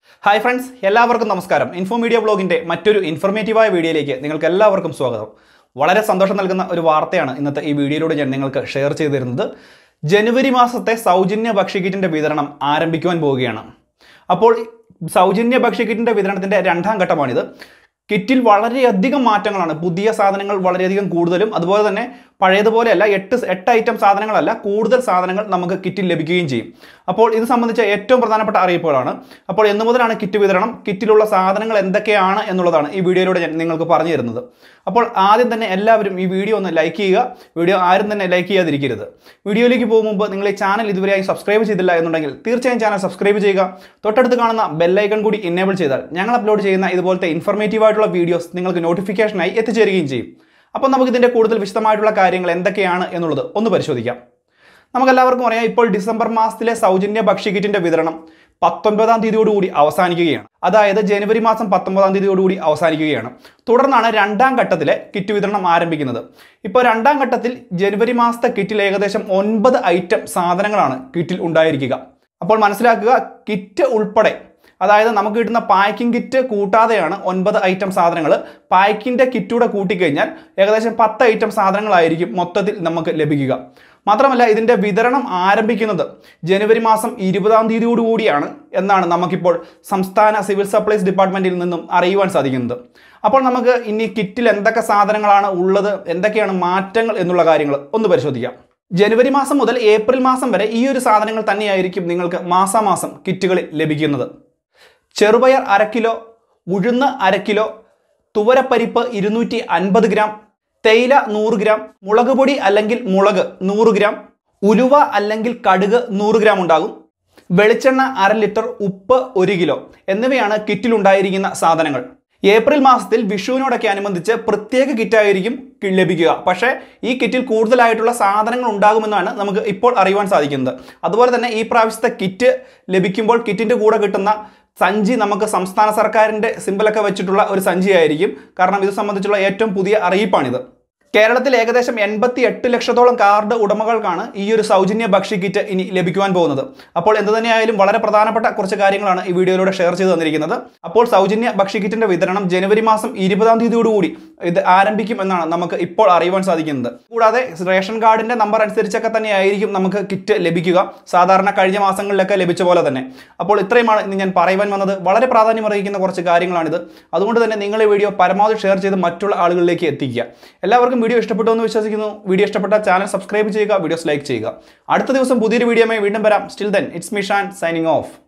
hi friends എല്ലാവർക്കും നമസ്കാരം info media ബ്ലോഗിൻ്റെ മറ്റൊരു ഇൻഫർമേറ്റീവായ വീഡിയോയിലേക്ക് നിങ്ങൾക്ക് എല്ലാവർക്കും സ്വാഗതം വളരെ സന്തോഷം നൽകുന്ന ഒരു വാർത്തയാണ് ഇന്നത്തെ ഈ വീഡിയോയിലൂടെ ഞാൻ നിങ്ങൾക്ക് ഷെയർ ചെയ്തു തരുന്നത് ജനുവരി മാസത്തെ സൗജന്യ ഭക്ഷ്യക്കിറ്റിൻ്റെ വിതരണം ആരംഭിക്കുവാൻ പോവുകയാണ് അപ്പോൾ സൗജന്യ ഭക്ഷ്യക്കിറ്റിൻ്റെ വിതരണത്തിൻ്റെ രണ്ടാം ഘട്ടമാണിത് കിറ്റിൽ വളരെയധികം മാറ്റങ്ങളാണ് പുതിയ സാധനങ്ങൾ വളരെയധികം കൂടുതലും അതുപോലെ തന്നെ പഴയതുപോലെയല്ല എട്ട് എട്ട് ഐറ്റം സാധനങ്ങളല്ല കൂടുതൽ സാധനങ്ങൾ നമുക്ക് കിറ്റിൽ ലഭിക്കുകയും ചെയ്യും അപ്പോൾ ഇത് സംബന്ധിച്ച ഏറ്റവും പ്രധാനപ്പെട്ട അറിയിപ്പുകളാണ് അപ്പോൾ എന്ന് മുതലാണ് കിറ്റ് വിതരണം കിറ്റിലുള്ള സാധനങ്ങൾ എന്തൊക്കെയാണ് എന്നുള്ളതാണ് ഈ വീഡിയോയിലൂടെ ഞാൻ നിങ്ങൾക്ക് പറഞ്ഞു തരുന്നത് അപ്പോൾ ആദ്യം തന്നെ എല്ലാവരും ഈ വീഡിയോ ഒന്ന് ലൈക്ക് ചെയ്യുക വീഡിയോ ആരും തന്നെ ലൈക്ക് ചെയ്യാതിരിക്കരുത് വീഡിയോയിലേക്ക് പോകും മുമ്പ് നിങ്ങൾ ഈ ചാനൽ ഇതുവരെയായി സബ്സ്ക്രൈബ് ചെയ്തില്ല എന്നുണ്ടെങ്കിൽ തീർച്ചയായും ചാനൽ സബ്സ്ക്രൈബ് ചെയ്യുക തൊട്ടടുത്ത് കാണുന്ന ബെല്ലൈക്കൺ കൂടി ഇന്നേബിൾ ചെയ്താൽ ഞങ്ങൾ അപ്ലോഡ് ചെയ്യുന്ന ഇതുപോലത്തെ ഇൻഫർമേറ്റീവ് ആയിട്ടുള്ള വീഡിയോസ് നിങ്ങൾക്ക് നോട്ടിഫിക്കേഷനായി എത്തിച്ചേരുകയും ചെയ്യും അപ്പോൾ നമുക്ക് ഇതിൻ്റെ കൂടുതൽ വിശദമായിട്ടുള്ള കാര്യങ്ങൾ എന്തൊക്കെയാണ് എന്നുള്ളത് ഒന്ന് പരിശോധിക്കാം നമുക്കെല്ലാവർക്കും അറിയാം ഇപ്പോൾ ഡിസംബർ മാസത്തിലെ സൗജന്യ ഭക്ഷ്യക്കിറ്റിന്റെ വിതരണം പത്തൊൻപതാം തീയതിയോടുകൂടി അവസാനിക്കുകയാണ് അതായത് ജനുവരി മാസം പത്തൊമ്പതാം തീയതിയോടുകൂടി അവസാനിക്കുകയാണ് തുടർന്നാണ് രണ്ടാം ഘട്ടത്തിലെ കിറ്റ് വിതരണം ആരംഭിക്കുന്നത് ഇപ്പോൾ രണ്ടാം ഘട്ടത്തിൽ ജനുവരി മാസത്തെ കിറ്റിൽ ഏകദേശം ഒൻപത് ഐറ്റം സാധനങ്ങളാണ് കിറ്റിൽ ഉണ്ടായിരിക്കുക അപ്പോൾ മനസ്സിലാക്കുക കിറ്റ് ഉൾപ്പെടെ അതായത് നമുക്ക് കിട്ടുന്ന പാക്കിംഗ് കിറ്റ് കൂട്ടാതെയാണ് ഒൻപത് ഐറ്റം സാധനങ്ങൾ പാക്കിൻ്റെ കിറ്റൂടെ കൂട്ടിക്കഴിഞ്ഞാൽ ഏകദേശം പത്ത് ഐറ്റം സാധനങ്ങളായിരിക്കും മൊത്തത്തിൽ നമുക്ക് ലഭിക്കുക മാത്രമല്ല ഇതിൻ്റെ വിതരണം ആരംഭിക്കുന്നത് ജനുവരി മാസം ഇരുപതാം തീയതിയോടുകൂടിയാണ് എന്നാണ് നമുക്കിപ്പോൾ സംസ്ഥാന സിവിൽ സപ്ലൈസ് ഡിപ്പാർട്ട്മെൻറ്റിൽ നിന്നും അറിയുവാൻ സാധിക്കുന്നത് അപ്പോൾ നമുക്ക് ഇനി കിറ്റിൽ എന്തൊക്കെ സാധനങ്ങളാണ് ഉള്ളത് എന്തൊക്കെയാണ് മാറ്റങ്ങൾ എന്നുള്ള കാര്യങ്ങൾ ഒന്ന് പരിശോധിക്കാം ജനുവരി മാസം മുതൽ ഏപ്രിൽ മാസം വരെ ഈ ഒരു സാധനങ്ങൾ തന്നെയായിരിക്കും നിങ്ങൾക്ക് മാസാമാസം കിറ്റുകളിൽ ലഭിക്കുന്നത് ചെറുപയർ അര കിലോ ഉഴുന്ന് അര കിലോ തുവരപ്പരിപ്പ് ഇരുന്നൂറ്റി അൻപത് ഗ്രാം തേയില നൂറ് ഗ്രാം മുളക് പൊടി അല്ലെങ്കിൽ മുളക് നൂറ് ഗ്രാം ഉലുവ അല്ലെങ്കിൽ കടുക് നൂറ് ഗ്രാം ഉണ്ടാകും വെളിച്ചെണ്ണ അര ലിറ്റർ ഉപ്പ് ഒരു കിലോ എന്നിവയാണ് കിറ്റിലുണ്ടായിരിക്കുന്ന സാധനങ്ങൾ ഏപ്രിൽ മാസത്തിൽ വിഷുവിനോടൊക്കെ അനുബന്ധിച്ച് പ്രത്യേക കിറ്റായിരിക്കും കി- ലഭിക്കുക പക്ഷേ ഈ കിറ്റിൽ കൂടുതലായിട്ടുള്ള സാധനങ്ങൾ ഉണ്ടാകുമെന്നാണ് നമുക്ക് ഇപ്പോൾ അറിയുവാൻ സാധിക്കുന്നത് അതുപോലെ തന്നെ ഈ പ്രാവശ്യത്തെ കിറ്റ് ലഭിക്കുമ്പോൾ കിറ്റിൻ്റെ കൂടെ കിട്ടുന്ന സഞ്ചി നമുക്ക് സംസ്ഥാന സർക്കാരിൻ്റെ സിമ്പിളൊക്കെ വെച്ചിട്ടുള്ള ഒരു സഞ്ചിയായിരിക്കും കാരണം ഇത് സംബന്ധിച്ചുള്ള ഏറ്റവും പുതിയ അറിയിപ്പാണിത് കേരളത്തിൽ ഏകദേശം എൺപത്തി എട്ട് ലക്ഷത്തോളം കാർഡ് ഉടമകൾക്കാണ് ഈ ഒരു സൗജന്യ ഭക്ഷ്യ കിറ്റ് ഇനി ലഭിക്കുവാൻ പോകുന്നത് അപ്പോൾ എന്ത് തന്നെയായാലും വളരെ പ്രധാനപ്പെട്ട കുറച്ച് കാര്യങ്ങളാണ് ഈ വീഡിയോയിലൂടെ ഷെയർ ചെയ്ത് തന്നിരിക്കുന്നത് അപ്പോൾ സൗജന്യ ഭക്ഷ്യ കിറ്റിന്റെ വിതരണം ജനുവരി മാസം ഇരുപതാം തീയതിയോടുകൂടി ഇത് ആരംഭിക്കും എന്നാണ് നമുക്ക് ഇപ്പോൾ അറിയുവാൻ സാധിക്കുന്നത് കൂടാതെ റേഷൻ കാർഡിന്റെ നമ്പർ അനുസരിച്ചൊക്കെ തന്നെയായിരിക്കും നമുക്ക് കിറ്റ് ലഭിക്കുക സാധാരണ കഴിഞ്ഞ മാസങ്ങളിലൊക്കെ ലഭിച്ച പോലെ തന്നെ അപ്പോൾ ഇത്രയുമാണ് ഇന്ന് ഞാൻ പറയുവാൻ വന്നത് വളരെ പ്രാധാന്യം അറിയിക്കുന്ന കുറച്ച് കാര്യങ്ങളാണിത് അതുകൊണ്ട് തന്നെ നിങ്ങൾ ഈ വീഡിയോ പരമാവധി ഷെയർ ചെയ്ത് മറ്റുള്ള ആളുകളിലേക്ക് എത്തിക്കുക എല്ലാവർക്കും വീഡിയോ ഇഷ്ടപ്പെട്ടു എന്ന് വിശ്വസിക്കുന്നു വീഡിയോ ഇഷ്ടപ്പെട്ട ചാനൽ സബ്സ്ക്രൈബ് ചെയ്യുക വീഡിയോസ് ലൈക്ക് ചെയ്യുക അടുത്ത ദിവസം പുതിയൊരു വീഡിയോയുമായി വീണ്ടും വരാം still then it's me Shan signing of